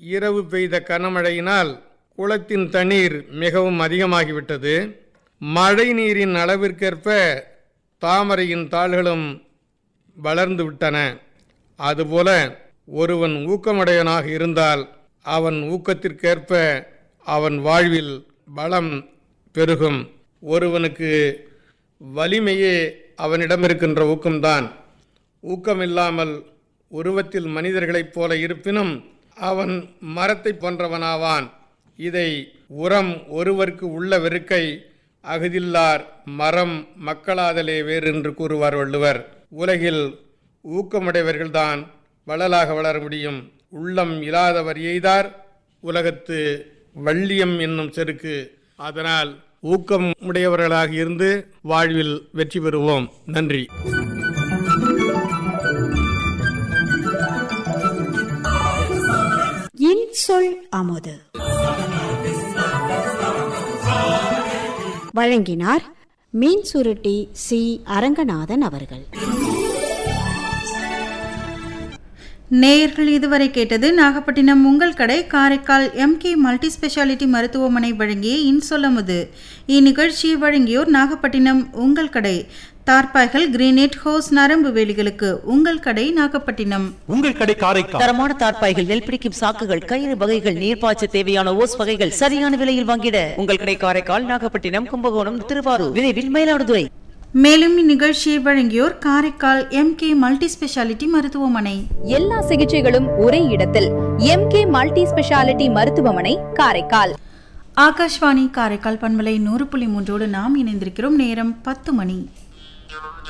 இரவு பெய்த கனமழையினால் குளத்தின் தண்ணீர் மிகவும் அதிகமாகிவிட்டது மழை நீரின் அளவிற்கேற்ப தாமரையின் தாள்களும் வளர்ந்து விட்டன அதுபோல ஒருவன் ஊக்கமுடையவனாக இருந்தால் அவன் ஊக்கத்திற்கேற்ப அவன் வாழ்வில் பலம் பெருகும் ஒருவனுக்கு வலிமையே அவனிடம் இருக்கின்ற ஊக்கம்தான் ஊக்கமில்லாமல் உருவத்தில் மனிதர்களைப் போல இருப்பினும் அவன் மரத்தை போன்றவனாவான் இதை உரம் ஒருவருக்கு உள்ள வெறுக்கை அகதில்லார் மரம் மக்களாதலே வேறு என்று கூறுவார் வள்ளுவர் உலகில் ஊக்கமுடையவர்கள்தான் வள்ளலாக வளர முடியும் உள்ளம் இல்லாதவர் எய்தார் உலகத்து வள்ளியம் என்னும் செருக்கு அதனால் ஊக்கம் உடையவர்களாக இருந்து வாழ்வில் வெற்றி பெறுவோம் நன்றி இன்சொல் அமுது வழங்கினார் மீன் சுருட்டி சி அரங்கநாதன் அவர்கள் நேயர்கள் இதுவரை கேட்டது நாகப்பட்டினம் உங்கள் கடை காரைக்கால் எம்கே மல்டி ஸ்பெஷாலிட்டி மருத்துவமனை வழங்கிய இன்சொல்லமுது இந்நிகழ்ச்சியை வழங்கியோர் நாகப்பட்டினம் உங்கள் கடை தார்பாய்கள் கிரீனேட் ஹோஸ் நரம்பு வேலிகளுக்கு உங்கள் கடை நாகப்பட்டினம் உங்கள் கடை காரைக்கால் தரமான தார்ப்பாய்கள் நெல் பிடிக்கும் சாக்குகள் கயிறு வகைகள் நீர்ப்பாய்ச்ச தேவையான ஓஸ் வகைகள் சரியான விலையில் வாங்கிட உங்கள் கடை காரைக்கால் நாகப்பட்டினம் கும்பகோணம் திருவாரூர் விரைவில் மயிலாடுதுறை மேலும் இந்நிகழ்ச்சியை வழங்கியோர் காரைக்கால் எம்கே மல்டி ஸ்பெஷாலிட்டி மருத்துவமனை எல்லா சிகிச்சைகளும் ஒரே இடத்தில் எம்கே மல்டி ஸ்பெஷாலிட்டி மருத்துவமனை காரைக்கால் ஆகாஷ்வாணி காரைக்கால் பண்பலை நூறு புள்ளி மூன்றோடு நாம் இணைந்திருக்கிறோம் நேரம் பத்து மணி